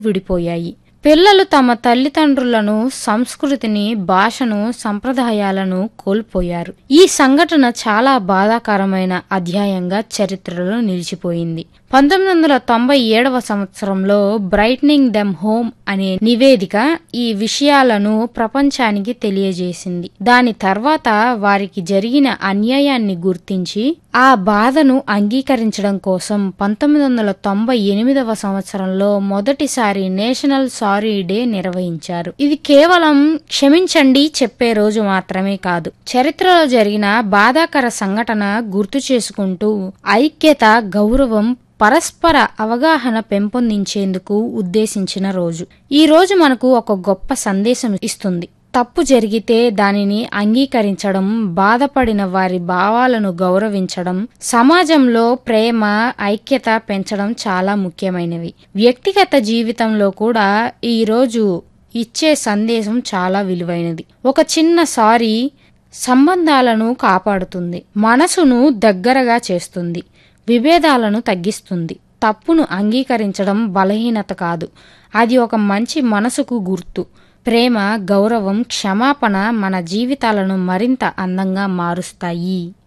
విడిపోయాయి పిల్లలు తమ తల్లిదండ్రులను సంస్కృతిని భాషను సంప్రదాయాలను కోల్పోయారు ఈ సంఘటన చాలా బాధాకరమైన అధ్యాయంగా చరిత్రలో నిలిచిపోయింది పంతొమ్మిది వందల తొంభై ఏడవ సంవత్సరంలో బ్రైట్నింగ్ దెమ్ హోమ్ అనే నివేదిక ఈ విషయాలను ప్రపంచానికి తెలియజేసింది దాని తర్వాత వారికి జరిగిన అన్యాయాన్ని గుర్తించి ఆ బాధను అంగీకరించడం కోసం పంతొమ్మిది వందల తొంభై ఎనిమిదవ సంవత్సరంలో మొదటిసారి నేషనల్ సారీ డే నిర్వహించారు ఇది కేవలం క్షమించండి చెప్పే రోజు మాత్రమే కాదు చరిత్రలో జరిగిన బాధాకర సంఘటన గుర్తు చేసుకుంటూ ఐక్యత గౌరవం పరస్పర అవగాహన పెంపొందించేందుకు ఉద్దేశించిన రోజు ఈ రోజు మనకు ఒక గొప్ప సందేశం ఇస్తుంది తప్పు జరిగితే దానిని అంగీకరించడం బాధపడిన వారి భావాలను గౌరవించడం సమాజంలో ప్రేమ ఐక్యత పెంచడం చాలా ముఖ్యమైనవి వ్యక్తిగత జీవితంలో కూడా ఈ రోజు ఇచ్చే సందేశం చాలా విలువైనది ఒక చిన్న సారీ సంబంధాలను కాపాడుతుంది మనసును దగ్గరగా చేస్తుంది విభేదాలను తగ్గిస్తుంది తప్పును అంగీకరించడం బలహీనత కాదు అది ఒక మంచి మనసుకు గుర్తు ప్రేమ గౌరవం క్షమాపణ మన జీవితాలను మరింత అందంగా మారుస్తాయి